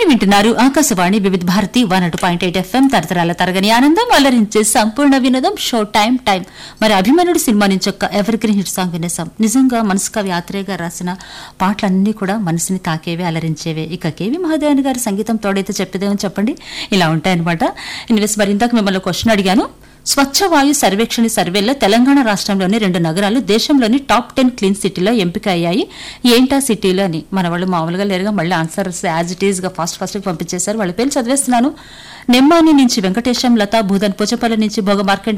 వింటున్నారు ఆకాశవాణి వివిధ భారతి వన్ అటు point eight FM తరతరాల తరగని ఆనందం అలరించే సంపూర్ణ వినోదం షో టైం టైం మరి అభిమన్యుడు సినిమా నుంచి ఒక ఎవర్ గ్రీన్ హిట్ సాంగ్ వినేసాం నిజంగా మనసు కవి ఆత్రేయ గారు రాసిన పాటలన్నీ కూడా మనసుని తాకేవే అలరించేవే ఇక కేవి మహాదేవన్ గారి సంగీతం తోడైతే చెప్పేదేమని చెప్పండి ఇలా ఉంటాయన్నమాట ఇన్వెస్ట్ మరి ఇందాక మిమ్మల్ని క్వశ్చన్ అడిగాను స్వచ్ఛ వాయు సర్వేక్షణ సర్వేలో తెలంగాణ రాష్ట్రంలోని రెండు నగరాలు దేశంలోని టాప్ టెన్ క్లీన్ సిటీలో ఎంపిక అయ్యాయి ఏంటా సిటీలో అని మన వాళ్ళు మామూలుగా లేరుగా మళ్ళీ ఆన్సర్స్ యాజ్ ఇట్ ఈస్ గా ఫాస్ట్ ఫాస్ట్ పంపించేశారు వాళ్ళ పేరు చదివేస్తున్నాను నెమ్మాని నుంచి వెంకటేశం లత భూదన్ పోచపల్లి నుంచి భోగ మార్కండి